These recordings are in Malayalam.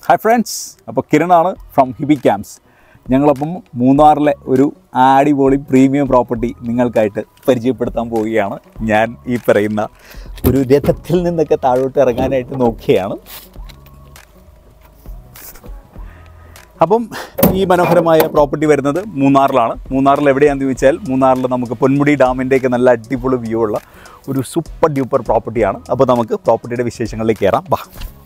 ഹായ് ഫ്രണ്ട്സ് അപ്പോൾ കിരണാണ് ഫ്രം ഹിബി ക്യാമ്പ്സ് ഞങ്ങളപ്പം മൂന്നാറിലെ ഒരു അടിപൊളി പ്രീമിയം പ്രോപ്പർട്ടി നിങ്ങൾക്കായിട്ട് പരിചയപ്പെടുത്താൻ പോവുകയാണ് ഞാൻ ഈ പറയുന്ന ഒരു രഥത്തിൽ നിന്നൊക്കെ താഴോട്ട് ഇറങ്ങാനായിട്ട് നോക്കിയാണ് അപ്പം ഈ മനോഹരമായ പ്രോപ്പർട്ടി വരുന്നത് മൂന്നാറിലാണ് മൂന്നാറിൽ എവിടെയാണെന്ന് ചോദിച്ചാൽ മൂന്നാറിൽ നമുക്ക് പൊന്മുടി ഡാമിൻ്റെയൊക്കെ നല്ല അടിപൊളി വ്യൂ ഉള്ള ഒരു സൂപ്പർ ഡ്യൂപ്പർ പ്രോപ്പർട്ടിയാണ് അപ്പോൾ നമുക്ക് പ്രോപ്പർട്ടിയുടെ വിശേഷങ്ങളിലേക്ക് കയറാം ബാ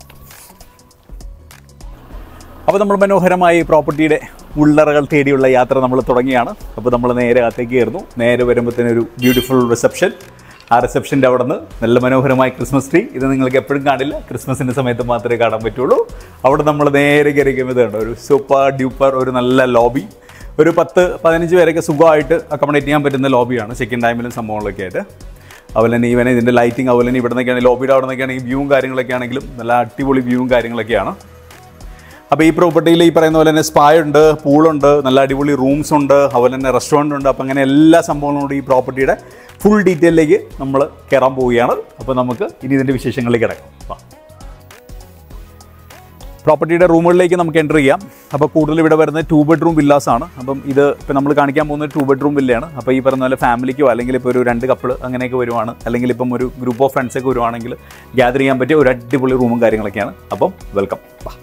അപ്പോൾ നമ്മൾ മനോഹരമായ ഈ പ്രോപ്പർട്ടിയുടെ ഉള്ളറകൾ തേടിയുള്ള യാത്ര നമ്മൾ തുടങ്ങിയാണ് അപ്പോൾ നമ്മൾ നേരെ അകത്തേക്ക് കയറുന്നു നേരെ വരുമ്പോഴത്തേനും ഒരു ബ്യൂട്ടിഫുൾ റിസപ്ഷൻ ആ റിസപ്ഷൻ്റെ അവിടെ നിന്ന് നല്ല മനോഹരമായ ക്രിസ്മസ് ട്രീ ഇത് നിങ്ങൾക്ക് എപ്പോഴും കാണില്ല ക്രിസ്മസിൻ്റെ സമയത്ത് മാത്രമേ കാണാൻ പറ്റുള്ളൂ അവിടെ നമ്മൾ നേരെ കയറിക്കുമ്പോൾ ഇതുണ്ട് ഒരു സൂപ്പർ ഡ്യൂപ്പർ ഒരു നല്ല ലോബി ഒരു പത്ത് പതിനഞ്ച് പേരൊക്കെ സുഖമായിട്ട് അക്കോമഡേറ്റ് ചെയ്യാൻ പറ്റുന്ന ലോബിയാണ് ചെക്കിൻ ടൈമിലും സംഭവങ്ങളൊക്കെ ആയിട്ട് അതുപോലെ തന്നെ ഈവൻ ഇതിൻ്റെ ലൈറ്റിംഗ് അതുപോലെ തന്നെ ഇവിടെ നിന്നൊക്കെയാണ് ലോബിയുടെ അവിടെ നിന്നൊക്കെയാണ് ഈ വ്യൂവും കാര്യങ്ങളൊക്കെ ആണെങ്കിലും നല്ല അടിപൊളി വ്യൂവും കാര്യങ്ങളൊക്കെയാണ് അപ്പോൾ ഈ പ്രോപ്പർട്ടിയിൽ ഈ പറയുന്ന പോലെ തന്നെ സ്പാ ഉണ്ട് പൂളുണ്ട് നല്ല അടിപൊളി റൂംസ് ഉണ്ട് അതുപോലെ തന്നെ റെസ്റ്റോറൻറ്റ് ഉണ്ട് അപ്പോൾ അങ്ങനെ എല്ലാ സംഭവങ്ങളോടും ഈ പ്രോപ്പർട്ടിയുടെ ഫുൾ ഡീറ്റെയിലേക്ക് നമ്മൾ കയറാൻ പോവുകയാണ് അപ്പോൾ നമുക്ക് ഇനി ഇതിൻ്റെ വിശേഷങ്ങളിലേക്ക് കിടക്കാം വാ. പ്രോപ്പർട്ടിയുടെ റൂമുകളിലേക്ക് നമുക്ക് എൻ്റർ ചെയ്യാം അപ്പോൾ കൂടുതൽ ഇവിടെ വരുന്നത് ടു ബെഡ്റൂം വില്ലാസ് ആണ് അപ്പം ഇത് ഇപ്പോൾ നമ്മൾ കാണിക്കാൻ പോകുന്നത് ടു ബെഡ്റൂം വില്ലയാണ് അപ്പോൾ ഈ പറഞ്ഞ പോലെ ഫാമിലിക്കോ അല്ലെങ്കിൽ ഇപ്പോൾ ഒരു രണ്ട് കപ്പിൾ അങ്ങനെയൊക്കെ വരുവാണ് അല്ലെങ്കിൽ ഇപ്പം ഒരു ഗ്രൂപ്പ് ഓഫ് ഫ്രണ്ട്സൊക്കെ വരുവാണെങ്കിൽ ഗ്യാദർ ചെയ്യാൻ പറ്റിയ ഒരു അടിപൊളി റൂമും കാര്യങ്ങളൊക്കെയാണ് അപ്പം വെൽക്കം വാ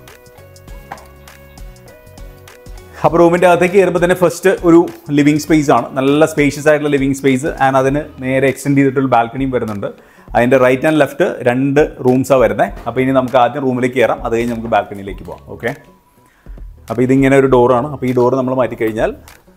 അപ്പോൾ റൂമിൻ്റെ അകത്തേക്ക് കയറുമ്പോൾ തന്നെ ഫസ്റ്റ് ഒരു ലിവിങ് സ്പേസ് ആണ് നല്ല സ്പേഷ്യസ് ആയിട്ടുള്ള ലിവിങ് സ്പേസ് ആൻഡ് അതിന് നേരെ എക്സ്റ്റെൻഡ് ചെയ്തിട്ടൊരു ബാൽക്കണിയും വരുന്നുണ്ട് അതിൻ്റെ റൈറ്റ് ആൻഡ് ലെഫ്റ്റ് രണ്ട് റൂംസാണ് വരുന്നത് അപ്പോൾ ഇനി നമുക്ക് ആദ്യം റൂമിലേക്ക് കയറാം അത് കഴിഞ്ഞ് നമുക്ക് ബാൽക്കണിയിലേക്ക് പോകാം ഓക്കെ അപ്പോൾ ഇതിങ്ങനെ ഒരു ഡോറാണ് അപ്പോൾ ഈ ഡോറ് നമ്മൾ മാറ്റി കഴിഞ്ഞാൽ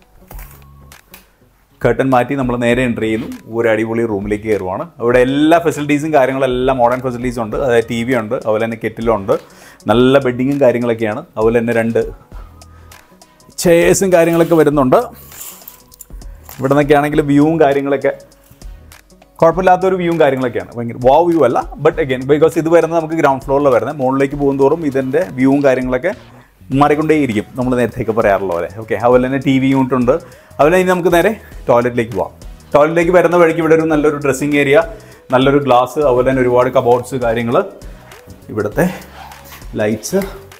കർട്ടൻ മാറ്റി നമ്മൾ നേരെ എൻ്റർ ചെയ്യുന്നു ഒരു അടിപൊളി റൂമിലേക്ക് കയറുവാണ് അവിടെ എല്ലാ ഫെസിലിറ്റീസും കാര്യങ്ങളും എല്ലാം മോഡേൺ ഫെസിലിറ്റീസ് ഉണ്ട് അതായത് ടി വി ഉണ്ട് അതുപോലെ തന്നെ കെറ്റിലുണ്ട് നല്ല ബെഡിങ്ങും കാര്യങ്ങളൊക്കെയാണ് അതുപോലെ തന്നെ രണ്ട് ചെയേഴ്സും കാര്യങ്ങളൊക്കെ വരുന്നുണ്ട് ഇവിടെ നിന്നൊക്കെ ആണെങ്കിൽ വ്യൂവും കാര്യങ്ങളൊക്കെ കുഴപ്പമില്ലാത്തൊരു വ്യൂവും കാര്യങ്ങളൊക്കെയാണ് ഭയങ്കര വാ വ്യൂ അല്ല ബട്ട് അഗൈൻ ബിക്കോസ് ഇത് വരുന്നത് നമുക്ക് ഗ്രൗണ്ട് ഫ്ലോറിൽ വരുന്നത് മുകളിലേക്ക് പോകുന്തോറും ഇതിൻ്റെ വ്യൂവും കാര്യങ്ങളൊക്കെ മാറിക്കൊണ്ടേയിരിക്കും നമ്മൾ നേരത്തേക്ക് പറയാറുള്ള പോലെ ഓക്കെ അതുപോലെ തന്നെ ടി വി യൂണിറ്റ് ഉണ്ട് അതുപോലെ ഇനി നമുക്ക് നേരെ ടോയ്ലറ്റിലേക്ക് പോവാം ടോയ്ലറ്റിലേക്ക് വരുന്ന വഴിക്ക് ഇവിടെ ഒരു നല്ലൊരു ഡ്രസ്സിങ് ഏരിയ നല്ലൊരു ഗ്ലാസ് അതുപോലെ തന്നെ ഒരുപാട് കബോർഡ്സ് കാര്യങ്ങൾ ഇവിടുത്തെ ലൈറ്റ്സ്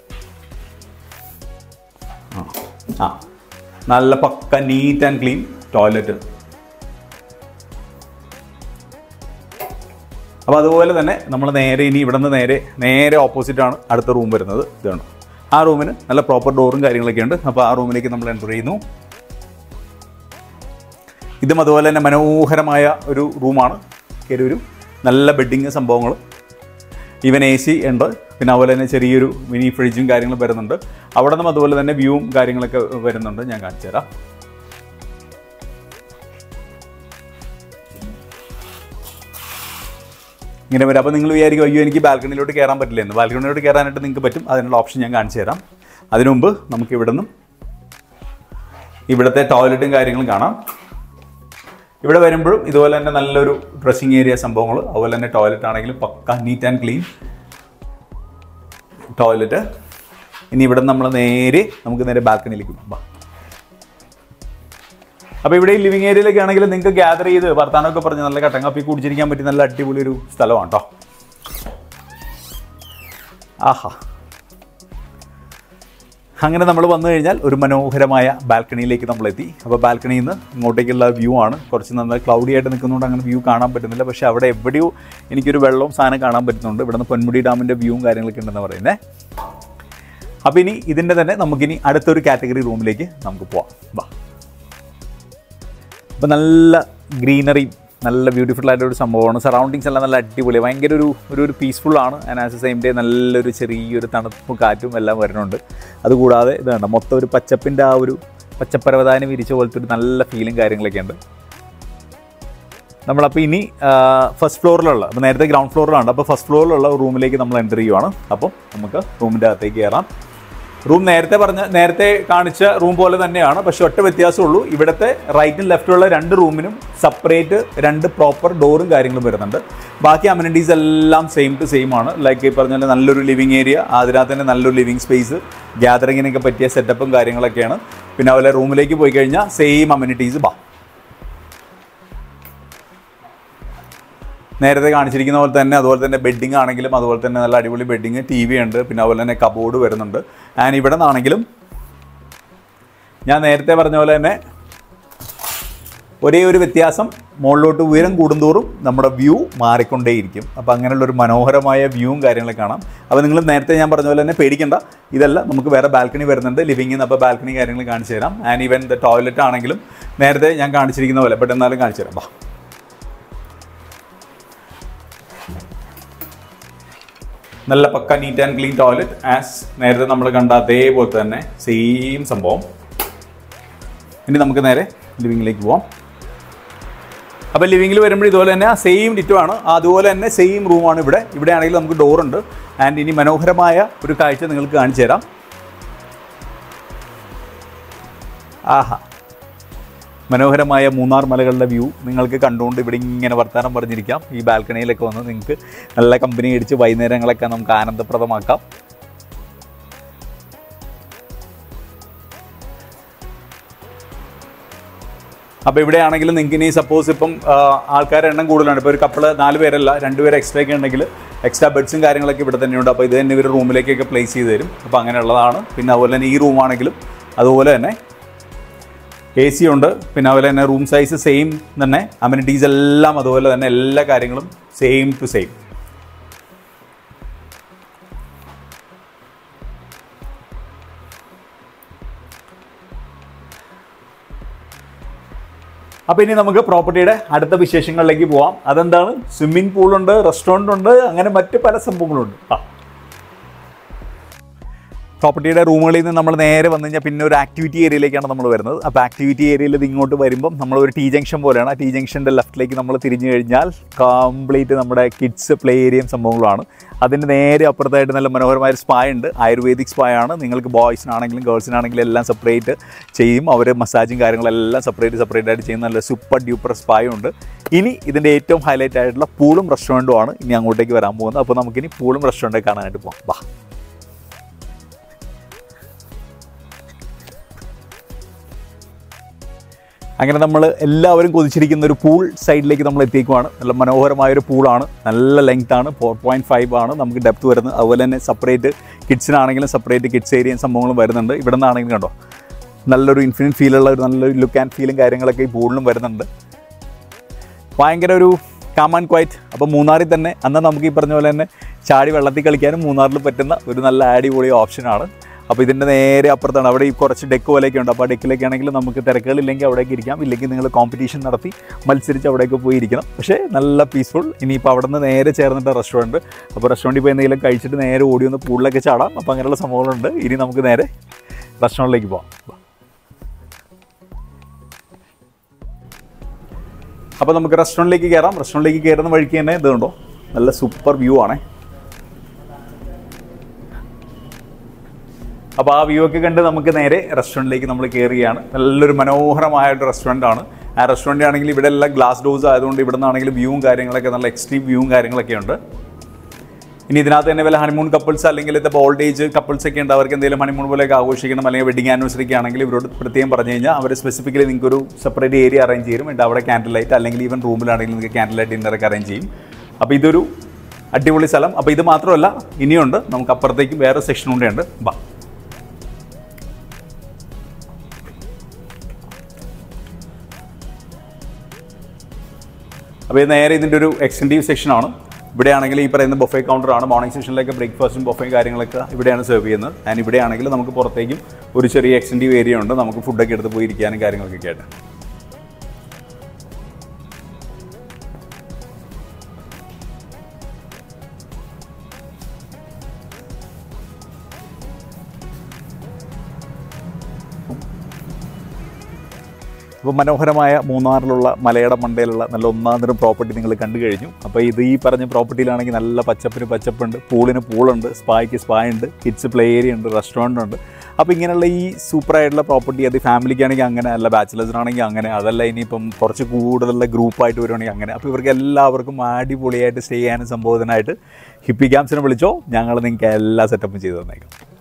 ആ നല്ല പക്ക നീറ്റ് ആൻഡ് ക്ലീൻ ടോയ്ലറ്റ് അപ്പോൾ അതുപോലെ തന്നെ നമ്മൾ നേരെ ഇനി ഇവിടെ നിന്ന് നേരെ നേരെ ഓപ്പോസിറ്റാണ് അടുത്ത റൂം വരുന്നത് ഇതാണ് ആ റൂമിന് നല്ല പ്രോപ്പർ ഡോറും കാര്യങ്ങളൊക്കെ ഉണ്ട് അപ്പോൾ ആ റൂമിലേക്ക് നമ്മൾ എൻ്റർ ചെയ്യുന്നു ഇതും അതുപോലെ തന്നെ മനോഹരമായ ഒരു റൂമാണ് കയറി ഒരു നല്ല ബെഡിങ് സംഭവങ്ങൾ ഈവൻ എ സി ഉണ്ട് പിന്നെ അതുപോലെ തന്നെ ചെറിയൊരു മിനി ഫ്രിഡ്ജും കാര്യങ്ങളും വരുന്നുണ്ട് അവിടെ നിന്നും അതുപോലെ തന്നെ വ്യൂവും കാര്യങ്ങളൊക്കെ വരുന്നുണ്ട് ഞാൻ കാണിച്ചു തരാം ഇങ്ങനെ വരും അപ്പോൾ നിങ്ങൾ വിചാരിക്കും അയ്യോ എനിക്ക് ബാൽക്കണിയിലോട്ട് കയറാൻ പറ്റില്ല എന്ന് ബാൽക്കണിയിലോട്ട് കയറാനായിട്ട് നിങ്ങൾക്ക് പറ്റും അതിനുള്ള ഓപ്ഷൻ ഞാൻ കാണിച്ചു തരാം അതിനു മുമ്പ് നമുക്ക് ഇവിടെ നിന്നും ഇവിടുത്തെ ടോയ്ലറ്റും കാര്യങ്ങളും കാണാം ഇവിടെ വരുമ്പോഴും ഇതുപോലെ തന്നെ നല്ലൊരു ഡ്രസ്സിങ് ഏരിയ സംഭവങ്ങൾ അതുപോലെ തന്നെ ടോയ്ലറ്റ് ആണെങ്കിലും പക്ക നീറ്റ് ആൻഡ് ക്ലീൻ ടോയ്ലറ്റ് ഇനി ഇവിടെ നമ്മൾ നേരെ നമുക്ക് നേരെ ബാൽക്കണിയിലേക്ക് പോകാം അപ്പോൾ ഇവിടെ ഈ ലിവിങ് ഏരിയയിലൊക്കെ ആണെങ്കിൽ നിങ്ങൾക്ക് ഗ്യാദർ ചെയ്ത് വർത്താനമൊക്കെ പറഞ്ഞ് നല്ല കട്ടങ്ങാപ്പി കുടിച്ചിരിക്കാൻ പറ്റിയ നല്ല അടിപൊളി ഒരു സ്ഥലമാണ് കേട്ടോ ആഹാ അങ്ങനെ നമ്മൾ വന്നു കഴിഞ്ഞാൽ ഒരു മനോഹരമായ ബാൽക്കണിയിലേക്ക് നമ്മൾ എത്തി അപ്പോൾ ബാൽക്കണിയിൽ നിന്ന് ഇങ്ങോട്ടേക്കുള്ള വ്യൂ ആണ് കുറച്ച് നന്നായി ക്ലൗഡി ആയിട്ട് നിൽക്കുന്നതുകൊണ്ട് അങ്ങനെ വ്യൂ കാണാൻ പറ്റുന്നില്ല പക്ഷേ അവിടെ എവിടെയോ എനിക്കൊരു വെള്ളവും സാധനം കാണാൻ പറ്റുന്നുണ്ട് ഇവിടെ നിന്ന് പൊന്മുടി ഡാമിൻ്റെ വ്യൂവും കാര്യങ്ങളൊക്കെ ഉണ്ടെന്ന് പറയുന്നത് അപ്പോൾ ഇനി ഇതിൻ്റെ തന്നെ നമുക്കിനി അടുത്തൊരു കാറ്റഗറി റൂമിലേക്ക് നമുക്ക് പോവാം വാ അപ്പോൾ നല്ല ഗ്രീനറി നല്ല ബ്യൂട്ടിഫുൾ ആയിട്ടുള്ള ഒരു സംഭവമാണ് സറൗണ്ടിങ്സ് എല്ലാം നല്ല അടിപൊളി ഭയങ്കര ഒരു ഒരു ഒരു പീസ്ഫുൾ ആണ് and as a same day നല്ലൊരു ചെറിയൊരു തണുപ്പും കാറ്റും എല്ലാം വരുന്നുണ്ട് അതുകൂടാതെ ഇതാണ് മൊത്തം ഒരു പച്ചപ്പിൻ്റെ ആ ഒരു പച്ചപ്പരവതാനം വിരിച്ച പോലത്തെ ഒരു നല്ല ഫീലും കാര്യങ്ങളൊക്കെ ഉണ്ട് നമ്മളപ്പോൾ ഇനി ഫസ്റ്റ് ഫ്ലോറിലുള്ള അപ്പോൾ നേരത്തെ ഗ്രൗണ്ട് ഫ്ലോറിലാണ് അപ്പോൾ ഫസ്റ്റ് ഫ്ലോറിലുള്ള റൂമിലേക്ക് നമ്മൾ എൻ്റർ ചെയ്യുവാണ് അപ്പോൾ നമുക്ക് റൂമിൻ്റെ അകത്തേക്ക് കയറാം റൂം നേരത്തെ പറഞ്ഞ നേരത്തെ കാണിച്ച റൂം പോലെ തന്നെയാണ് പക്ഷെ ഒറ്റ വ്യത്യാസമുള്ളൂ ഇവിടുത്തെ റൈറ്റും ലെഫ്റ്റുള്ള രണ്ട് റൂമിനും സെപ്പറേറ്റ് രണ്ട് പ്രോപ്പർ ഡോറും കാര്യങ്ങളും വരുന്നുണ്ട് ബാക്കി അമ്യൂണിറ്റീസ് എല്ലാം സെയിം ടു സെയിം ആണ് ലൈക്ക് ഈ പറഞ്ഞ പോലെ നല്ലൊരു ലിവിങ് ഏരിയ അതിനകത്ത് തന്നെ നല്ലൊരു ലിവിങ് സ്പേസ് ഗ്യാതറിങ്ങിനൊക്കെ പറ്റിയ സെറ്റപ്പും കാര്യങ്ങളൊക്കെയാണ് പിന്നെ അതുപോലെ റൂമിലേക്ക് പോയി കഴിഞ്ഞാൽ സെയിം അമ്യൂണിറ്റീസ് ബാ നേരത്തെ കാണിച്ചിരിക്കുന്ന പോലെ തന്നെ അതുപോലെ തന്നെ ബെഡിങ് ആണെങ്കിലും അതുപോലെ തന്നെ നല്ല അടിപൊളി ബെഡിങ് ടി വി ഉണ്ട് പിന്നെ അതുപോലെ തന്നെ കബോർഡ് വരുന്നുണ്ട് ആൻഡ് ഇവിടെ നിന്നാണെങ്കിലും ഞാൻ നേരത്തെ പറഞ്ഞ പോലെ തന്നെ ഒരേ ഒരു വ്യത്യാസം മുകളിലോട്ട് ഉയരം കൂടുന്തോറും നമ്മുടെ വ്യൂ മാറിക്കൊണ്ടേയിരിക്കും അപ്പോൾ അങ്ങനെയുള്ള ഒരു മനോഹരമായ വ്യൂവും കാര്യങ്ങളൊക്കെ കാണാം അപ്പോൾ നിങ്ങൾ നേരത്തെ ഞാൻ പറഞ്ഞ പോലെ തന്നെ പേടിക്കണ്ട ഇതല്ല നമുക്ക് വേറെ ബാൽക്കണി വരുന്നുണ്ട് ലിവിങ്ങിൽ നിന്ന് അപ്പോൾ ബാൽക്കണി കാര്യങ്ങൾ കാണിച്ചു തരാം ആൻഡ് ഈവൻ ദ ടോയ്ലറ്റ് ആണെങ്കിലും നേരത്തെ ഞാൻ കാണിച്ചിരിക്കുന്ന പോലെ ബട്ട് എന്നാലും കാണിച്ചു തരാം ബാ നല്ല പക്ക neat and clean toilet as നേരത്തെ നമ്മൾ കണ്ട അതേപോലെ തന്നെ സെയിം സംഭവം ഇനി നമുക്ക് നേരെ ലിവിങ്ങിലേക്ക് പോവാം അപ്പോൾ ലിവിങ്ങിൽ വരുമ്പോൾ ഇതുപോലെ തന്നെ സെയിം ഡിറ്റോ ആണ് അതുപോലെ തന്നെ സെയിം റൂമാണ് ഇവിടെ ഇവിടെ ആണെങ്കിൽ നമുക്ക് ഡോറുണ്ട് ആൻഡ് ഇനി മനോഹരമായ ഒരു കാഴ്ച നിങ്ങൾക്ക് കാണിച്ചു തരാം ആഹാ മനോഹരമായ മൂന്നാർ മലകളുടെ വ്യൂ നിങ്ങൾക്ക് കണ്ടുകൊണ്ട് ഇവിടെ ഇങ്ങനെ വർത്തമാനം പറഞ്ഞിരിക്കാം ഈ ബാൽക്കണിയിലൊക്കെ വന്ന് നിങ്ങൾക്ക് നല്ല കമ്പനി അടിച്ച് വൈകുന്നേരങ്ങളൊക്കെ നമുക്ക് ആനന്ദപ്രദമാക്കാം അപ്പോൾ ഇവിടെ ആണെങ്കിലും നിങ്ങൾക്ക് ഇനി സപ്പോസ് ഇപ്പം ആ, ആൾക്കാരുടെ എണ്ണം കൂടുതലാണ് ഇപ്പോൾ ഒരു കപ്പിള് നാല് പേരല്ല രണ്ട് പേര് എക്സ്ട്രാ ഒക്കെ ഉണ്ടെങ്കിൽ എക്സ്ട്രാ ബെഡ്സും കാര്യങ്ങളൊക്കെ ഇവിടെ തന്നെയുണ്ട് അപ്പോൾ ഇത് തന്നെ ഇവർ റൂമിലേക്കൊക്കെ പ്ലേസ് ചെയ്ത് തരും അപ്പോൾ അങ്ങനെയുള്ളതാണ് പിന്നെ അതുപോലെ തന്നെ ഈ റൂമാണെങ്കിലും അതുപോലെ തന്നെ എ സി ഉണ്ട് പിന്നെ അതുപോലെ തന്നെ റൂം സൈസ് സെയിം തന്നെ അമ്യൂണിറ്റീസ് എല്ലാം അതുപോലെ തന്നെ എല്ലാ കാര്യങ്ങളും സെയിം ടു സെയിം അപ്പോൾ ഇനി നമുക്ക് പ്രോപ്പർട്ടിയുടെ അടുത്ത വിശേഷങ്ങളിലേക്ക് പോവാം അതെന്താണ് സ്വിമ്മിംഗ് പൂളുണ്ട് റെസ്റ്റോറൻ്റ് ഉണ്ട് അങ്ങനെ മറ്റ് പല സംഭവങ്ങളുണ്ട് ആ പ്രോപ്പർട്ടിയുടെ റൂമുകളിൽ നിന്ന് നമ്മൾ നേരെ വന്നു കഴിഞ്ഞാൽ പിന്നെ ഒരു ആക്ടിവിറ്റി ഏരിയയിലേക്കാണ് നമ്മൾ വരുന്നത് അപ്പോൾ ആക്ടിവിറ്റി ഏരിയയിൽ ഇത് ഇങ്ങോട്ട് വരുമ്പം നമ്മൾ ഒരു ടി ജംഗ്ഷൻ പോലെയാണ് ആ ടി ജംഗ്ഷൻ്റെ ലെഫ്റ്റിലേക്ക് നമ്മൾ തിരിഞ്ഞു കഴിഞ്ഞാൽ കംപ്ലീറ്റ് നമ്മുടെ കിഡ്സ് പ്ലേ ഏരിയയും സംഭവങ്ങളാണ് അതിൻ്റെ നേരെ അപ്പുറത്തായിട്ട് നല്ല മനോഹരമായ ഒരു സ്പാ ഉണ്ട് ആയുർവേദിക് സ്പാ ആണ് നിങ്ങൾക്ക് ബോയ്സിനാണെങ്കിലും ഗേൾസിനാണെങ്കിലും എല്ലാം സെപ്പറേറ്റ് ചെയ്യും അവർ മസാജും കാര്യങ്ങളെല്ലാം സെപ്പറേറ്റ് സെപ്പറേറ്റ് ആയിട്ട് ചെയ്യുന്ന നല്ല സൂപ്പർ ഡ്യൂപ്പർ സ്പായും ഉണ്ട് ഇനി ഇതിൻ്റെ ഏറ്റവും ഹൈലൈറ്റ് ആയിട്ടുള്ള പൂളും റെസ്റ്റോറൻറ്റും ആണ് ഇനി അങ്ങോട്ടേക്ക് വരാൻ പോകുന്നത് അപ്പോൾ നമുക്കിനി പൂളും റെസ്റ്റോറൻറ്റ് കാണാനായിട്ട് പോകാം വാ അങ്ങനെ നമ്മൾ എല്ലാവരും കൊതിച്ചിരിക്കുന്ന ഒരു പൂൾ സൈഡിലേക്ക് നമ്മൾ എത്തിക്കുവാണ് നല്ല മനോഹരമായ ഒരു പൂളാണ് നല്ല ലെങ്ത് ആണ് ഫോർ പോയിൻറ്റ് ഫൈവ് ആണ് നമുക്ക് ഡെപ്ത് വരുന്നത് അതുപോലെ തന്നെ സെപ്പറേറ്റ് കിഡ്സിനാണെങ്കിലും സെപ്പറേറ്റ് കിഡ്സ് ഏരിയയും സംഭവങ്ങളും വരുന്നുണ്ട് ഇവിടെ നിന്നാണെങ്കിലും കണ്ടോ നല്ലൊരു ഇൻഫിനിറ്റ് ഫീലുള്ള ഒരു നല്ലൊരു ലുക്ക് ആൻഡ് ഫീലും കാര്യങ്ങളൊക്കെ ഈ പൂളിലും വരുന്നുണ്ട് ഭയങ്കര ഒരു കാം ആൻഡ് ക്വൈറ്റ് അപ്പോൾ മൂന്നാറിൽ തന്നെ അന്ന് നമുക്ക് ഈ പറഞ്ഞ പോലെ തന്നെ ചാടി വെള്ളത്തിൽ കളിക്കാനും മൂന്നാറിൽ പറ്റുന്ന ഒരു നല്ല അടിപൊളി ഓപ്ഷനാണ് അപ്പോൾ ഇതിൻ്റെ നേരെ അപ്പുറത്താണ് അവിടെ ഈ കുറച്ച് ഡെക്ക് പോലെയൊക്കെ ഉണ്ട് അപ്പോൾ ആ ഡെക്കിലൊക്കെ ആണെങ്കിൽ നമുക്ക് തിരക്കുകളില്ലെങ്കിൽ അവിടേക്ക് ഇരിക്കാം ഇല്ലെങ്കിൽ നിങ്ങൾ കോമ്പറ്റീഷൻ നടത്തി മത്സരിച്ച് അവിടേക്ക് പോയി ഇരിക്കണം പക്ഷേ നല്ല പീസ്ഫുൾ ഇനിയിപ്പോൾ അവിടെ നിന്ന് നേരെ ചേർന്നിട്ട് റെസ്റ്റോറൻറ്റ് അപ്പോൾ റെസ്റ്റോറൻറ്റിൽ പോയി എന്തെങ്കിലും കഴിച്ചിട്ട് നേരെ ഓടി വന്ന് പൂളിലൊക്കെ ചാടാം അപ്പോൾ അങ്ങനെയുള്ള സംഭവങ്ങളുണ്ട് ഇനി നമുക്ക് നേരെ റെസ്റ്റോറൻറ്റിലേക്ക് പോകാം അപ്പോൾ നമുക്ക് റെസ്റ്റോറൻറ്റിലേക്ക് കയറാം റെസ്റ്റോറൻറ്റിലേക്ക് കയറുന്ന വഴിക്ക് തന്നെ ഇതുണ്ടോ നല്ല സൂപ്പർ വ്യൂ ആണേ അപ്പോൾ ആ വ്യൂ ഒക്കെ കണ്ട് നമുക്ക് നേരെ റെസ്റ്റോറൻറ്റിലേക്ക് നമ്മൾ കയറുകയാണ് നല്ലൊരു മനോഹരമായ ഒരു റെസ്റ്റോറൻ്റ് ആണ് ആ റെസ്റ്റോറൻ്റ് ആണെങ്കിൽ ഇവിടെ എല്ലാം ഗ്ലാസ് ഡോസ് ആയതുകൊണ്ട് ഇവിടെ നിന്നാണെങ്കിൽ വ്യൂവും കാര്യങ്ങളൊക്കെ നല്ല എക്സ്ട്രീം വ്യൂവും കാര്യങ്ങളൊക്കെ ഉണ്ട് ഇനി ഇതിനകത്ത് തന്നെ വല്ല ഹണിമൂൺ കപ്പിൾസ് അല്ലെങ്കിൽ ഇപ്പോൾ ഓൾഡ് ഏജ് കപ്പിൾസ് ഒക്കെ ഉണ്ട് അവർക്ക് എന്തെങ്കിലും ഹണിമൂൺ പോലെയൊക്കെ ആഘോഷിക്കണം അല്ലെങ്കിൽ വെഡിങ് ആനിവേഴ്സറിക്ക് ആണെങ്കിൽ ഇവരോട് പ്രത്യേകം പറഞ്ഞു കഴിഞ്ഞാൽ അവർ സ്പെസിഫിക്കലി നിങ്ങൾക്ക് ഒരു സെപ്പറേറ്റ് ഏരിയ അറേഞ്ച് ചെയ്യും എന്നിട്ട് അവിടെ ക്യാൻഡിൽ ലൈറ്റ് അല്ലെങ്കിൽ ഈവൻ റൂമിലാണെങ്കിൽ നിങ്ങൾക്ക് ക്യാൻഡിൽ ലൈറ്റ് ഡിന്നറൊക്കെ അറേഞ്ച് ചെയ്യും അപ്പോൾ ഇതൊരു അടിപൊളി സ്ഥലം അപ്പോൾ ഇത് മാത്രമല്ല ഇനിയുണ്ട് നമുക്ക് അപ്പുറത്തേക്കും വേറെ സെക്ഷൻ കൂടെ ഉണ്ട് ബാ അപ്പോൾ ഇത് നേരെ ഇതിൻ്റെ ഒരു എക്സ്റ്റൻറ്റീവ് സെക്ഷനാണ് ഇവിടെയാണെങ്കിൽ ഈ പറയുന്ന ബൊഫേ കൗണ്ടറാണ് മോർണിംഗ് സെഷനിലൊക്കെ ബ്രേക്ക്ഫാസ്റ്റും ബൊഫയും കാര്യങ്ങളൊക്കെ ഇവിടെയാണ് സെർവ് ചെയ്യുന്നത് ആൻഡ് ഇവിടെയാണെങ്കിൽ നമുക്ക് പുറത്തേക്കും ഒരു ചെറിയ എക്സ്റ്റൻറ്റീവ് ഏരിയ ഉണ്ട് നമുക്ക് ഫുഡൊക്കെ എടുത്ത് പോയി ഇരിക്കാനും കാര്യങ്ങളൊക്കെ ആയിട്ട് അപ്പോൾ മനോഹരമായ മൂന്നാറിലുള്ള മലയുടെ മണ്ടയിലുള്ള നല്ല ഒന്നാം തരം പ്രോപ്പർട്ടി നിങ്ങൾ കണ്ടു കഴിഞ്ഞു അപ്പോൾ ഇത് ഈ പറഞ്ഞ പ്രോപ്പർട്ടിയിലാണെങ്കിൽ നല്ല പച്ചപ്പിന് പച്ചപ്പുണ്ട് പൂളിന് പൂളുണ്ട് സ്പായ്ക്ക് സ്പാ ഉണ്ട് കിഡ്സ് പ്ലേ ഏരിയ ഉണ്ട് റെസ്റ്റോറൻ്റ് ഉണ്ട് അപ്പോൾ ഇങ്ങനെയുള്ള ഈ സൂപ്പറായിട്ടുള്ള പ്രോപ്പർട്ടി അത് ഫാമിലിക്കാണെങ്കിൽ അങ്ങനെ അല്ല ബാച്ചിലേഴ്സിനാണെങ്കിൽ അങ്ങനെ അതല്ല ഇനിയിപ്പം കുറച്ച് കൂടുതലുള്ള ഗ്രൂപ്പായിട്ട് വരുവാണെങ്കിൽ അങ്ങനെ അപ്പോൾ ഇവർക്ക് എല്ലാവർക്കും അടിപൊളിയായിട്ട് സ്റ്റേ ചെയ്യാനും സംബോധനമായിട്ട് ഹിപ്പി ക്യാമ്പ്സിനെ വിളിച്ചോ ഞങ്ങൾ നിങ്ങൾക്ക് എല്ലാ സെറ്റപ്പും ചെയ്തു തന്നേക്കാം